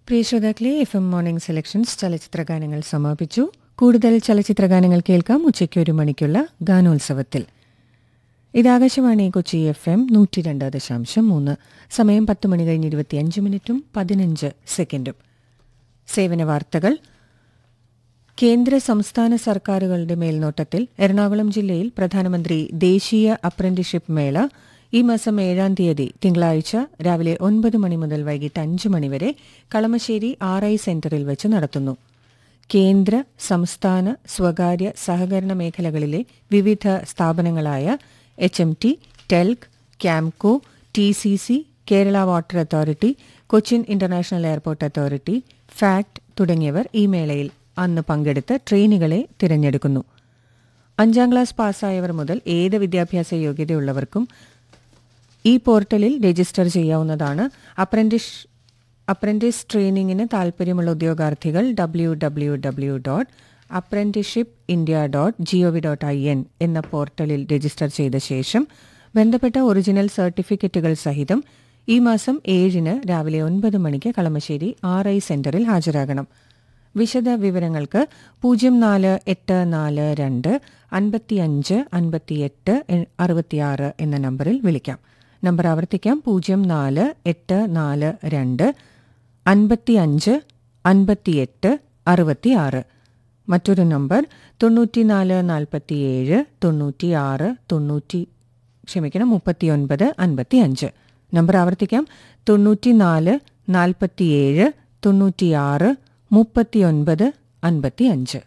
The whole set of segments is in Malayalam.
പ്രിയ ശ്രോതാക്കളെ എഫ് എം മോർണിംഗ് സെലക്ഷൻസ് ചലച്ചിത്ര ഗാനങ്ങൾ സമാപിച്ചു കൂടുതൽ ചലച്ചിത്ര ഗാനങ്ങൾ കേൾക്കാം ഉച്ചയ്ക്ക് ഒരു മണിക്കുള്ള ഗാനോത്സവത്തിൽ ഇത് ആകാശവാണി കൊച്ചി എഫ് എം നൂറ്റി രണ്ട് ദശാംശം മൂന്ന് സമയം പത്ത് മണി കഴിഞ്ഞ് ഇരുപത്തിയഞ്ച് മിനിറ്റും പതിനഞ്ച് സെക്കൻഡും സേവന വാർത്തകൾ കേന്ദ്ര സംസ്ഥാന സർക്കാരുകളുടെ മേൽനോട്ടത്തിൽ എറണാകുളം ജില്ലയിൽ പ്രധാനമന്ത്രി ദേശീയ അപ്രന്റീഷിപ്പ് മേള ഈ മാസം ഏഴാം തീയതി തിങ്കളാഴ്ച രാവിലെ ഒൻപത് മണി മുതൽ വൈകിട്ട് അഞ്ച് മണിവരെ കളമശ്ശേരി ആർ ഐ സെന്ററിൽ വെച്ച് നടത്തുന്നു കേന്ദ്ര സംസ്ഥാന സ്വകാര്യ സഹകരണ മേഖലകളിലെ വിവിധ സ്ഥാപനങ്ങളായ H M T TELK KAMCO T C C Kerala water authority Cochin international airport authority FACT തുടങ്ങിയവർ ഈ മേളയിൽ അന്ന് പങ്കെടുത്ത് ട്രെയിനുകളെ തിരഞ്ഞെടുക്കുന്നു അഞ്ചാം ക്ലാസ് പാസ്സായവർ മുതൽ ഏത് വിദ്യാഭ്യാസ യോഗ്യതയുള്ളവർക്കും ഈ പോർട്ടലിൽ രജിസ്റ്റർ ചെയ്യാവുന്നതാണ് അപ്രന്റിസ് അപ്രന്റീസ് ട്രെയിനിങ്ങിന് താൽപ്പര്യമുള്ള ഉദ്യോഗാർത്ഥികൾ W W W dot apprenticeship India dot GOV dot I N എന്ന പോർട്ടലിൽ രജിസ്റ്റർ ചെയ്ത ശേഷം ബന്ധപ്പെട്ട ഒറിജിനൽ സർട്ടിഫിക്കറ്റുകൾ സഹിതം ഈ മാസം ഏഴിന് രാവിലെ ഒൻപത് മണിക്ക് കളമശ്ശേരി ആർ ഐ സെന്ററിൽ ഹാജരാകണം വിശദ വിവരങ്ങൾക്ക് പൂജ്യം നാല് എട്ട് നാല് രണ്ട് അൻപത്തിയഞ്ച് അൻപത്തിയെട്ട് അറുപത്തിയാറ് എന്ന നമ്പറിൽ വിളിക്കാം നമ്പർ ആവർത്തിക്കാം പൂജ്യം നാല് എട്ട് നാല് രണ്ട് അൻപത്തിയഞ്ച് അൻപത്തിയെട്ട് അറുപത്തിയാറ് മറ്റൊരു നമ്പർ തൊണ്ണൂറ്റിനാല് നാൽപ്പത്തിയേഴ് തൊണ്ണൂറ്റിയാറ് തൊണ്ണൂറ്റി ക്ഷമിക്കണം മുപ്പത്തിയൊൻപത് അൻപത്തിയഞ്ച് നമ്പർ ആവർത്തിക്കാം തൊണ്ണൂറ്റിനാല് നാൽപ്പത്തിയേഴ് തൊണ്ണൂറ്റിയാറ് മുപ്പത്തിയൊൻപത് അൻപത്തിയഞ്ച്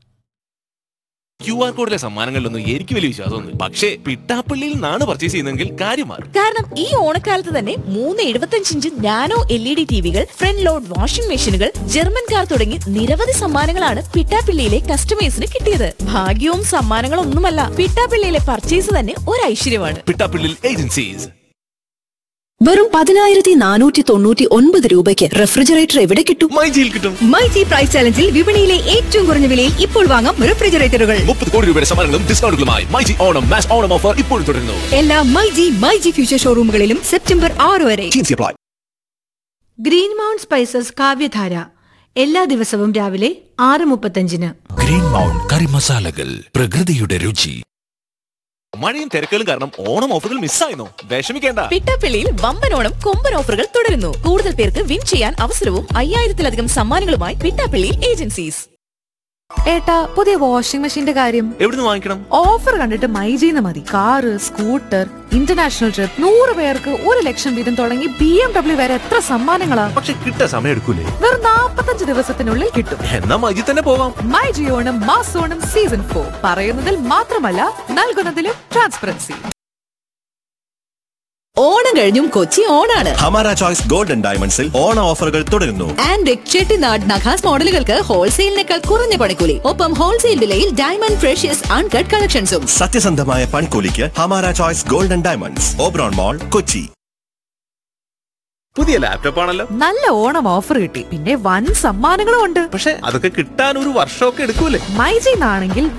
ക്യു ആർ കോഡിലെ സമ്മാനങ്ങളിലൊന്നും എനിക്ക് വലിയ വിശ്വാസമൊന്നും പക്ഷേ പിട്ടാപ്പള്ളിയിൽ നിന്നാണ് പർച്ചേസ് ചെയ്യുന്നതെങ്കിൽ കാര്യം മാറും കാരണം ഈ ഓണക്കാലത്ത് തന്നെ മൂന്ന് എഴുപത്തഞ്ച് inch nano L E D ടിവികൾ ഫ്രണ്ട് ലോഡ് വാഷിംഗ് മെഷീനുകൾ ജർമ്മൻ കാർ തുടങ്ങി നിരവധി സമ്മാനങ്ങളാണ് പിട്ടാപ്പിള്ളിയിലെ കസ്റ്റമേഴ്സിന് കിട്ടിയത് ഭാഗ്യവും സമ്മാനങ്ങളും ഒന്നുമല്ല പിട്ടാപ്പിള്ളിയിലെ പർച്ചേസ് തന്നെ ഒരു ഐശ്വര്യമാണ് പിട്ടാപ്പള്ളിയിൽ ഏജൻസീസ് വെറും പതിനായിരത്തി നാനൂറ്റി തൊണ്ണൂറ്റി ഒൻപത് രൂപയ്ക്ക് റെഫ്രിജറേറ്റർ എവിടെ കിട്ടും മൈജിയിൽ കിട്ടും മൈജി പ്രൈസ് ചലഞ്ചിൽ വിപണിയിലെ ഏറ്റവും കുറഞ്ഞ വിലയിൽ ഇപ്പോൾ വാങ്ങാം റെഫ്രിജറേറ്ററുകൾ മുപ്പത് കോടി രൂപയുടെ സമ്മാനങ്ങളും ഡിസ്കൗണ്ടുകളുമായി മൈജി ഓണം മാസ് ഓണം ഓഫർ ഇപ്പോൾ തുടരുന്നു എല്ലാ മൈജി മൈജി ഫ്യൂച്ചർ ഷോറൂമുകളിലും സെപ്റ്റംബർ ആറ് വരെ Jeans apply. Green Mount Spices Kavyadhara എല്ലാ ദിവസവും രാവിലെ ആറ് മുപ്പത്തഞ്ചിന് ഗ്രീൻ മൗണ്ട് കറി മസാലകൾ പ്രകൃതിയുടെ രുചി മഴയും തിരക്കുകളും കാരണം ഓണം ഓഫറുകൾ മിസ്സായിരുന്നു വിഷമിക്കേണ്ട പിട്ടാപ്പിള്ളിയിൽ വമ്പൻ ഓണം കൊമ്പൻ ഓഫറുകൾ തുടരുന്നു കൂടുതൽ പേർക്ക് വിൻ ചെയ്യാൻ അവസരവും അയ്യായിരത്തിലധികം സമ്മാനങ്ങളുമായി പിട്ടാപ്പിള്ളി ഏജൻസീസ് ഏട്ടാ പുതിയ വാഷിംഗ് മെഷീന്റെ കാര്യം എവിടുന്ന് വാങ്ങിക്കണം ഓഫർ കണ്ടിട്ട് മൈജീന്ന് മതി കാറ് സ്കൂട്ടർ ഇന്റർനാഷണൽ ട്രിപ്പ് നൂറ് പേർക്ക് ഒരു ലക്ഷം വീതം തുടങ്ങി ബി എം ഡബ്ല്യു വരെ എത്ര സമ്മാനങ്ങളാ പക്ഷെ കിട്ടാൻ സമയം എടുക്കൂലേ വെറും നാപ്പത്തഞ്ച് ദിവസത്തിനുള്ളിൽ കിട്ടും എന്നാ മൈജി തന്നെ പോവാം മൈ ജിയോണം മാസോണം സീസൺ ഫോർ പറയുന്നതിൽ മാത്രമല്ല നൽകുന്നതിലും ട്രാൻസ്പെറൻസി ഓണം കഴിഞ്ഞും കൊച്ചി ഓണാണ് ഹമാര ചോയ്സ് ഗോൾഡൻ ഡയമണ്ട്സിൽ ഓണ ഓഫറുകൾ തുടരുന്നു ആൻഡ് ചെട്ടിനാട് നഖാസ് മോഡലുകൾക്ക് ഹോൾസെയിലിനേക്കാൾ കുറഞ്ഞ പണിക്കൂലി ഒപ്പം ഹോൾസെയിൽ വിലയിൽ ഡയമണ്ട് ഫ്രഷ്യസ് അൺകട്ട് കളക്ഷൻസും സത്യസന്ധമായ പണിക്കൂലിക്ക് Hamara choice golden diamonds Oberon mall Kochi പുതിയ ലാപ്ടോപ്പ് ആണല്ലോ നല്ല ഓണം ഓഫർ കിട്ടി പിന്നെ വൻ സമ്മാനങ്ങളും ഉണ്ട് പക്ഷെ അതൊക്കെ കിട്ടാൻ ഒരു വർഷമൊക്കെ എടുക്കൂലേ മൈജിന്നാണെങ്കിൽ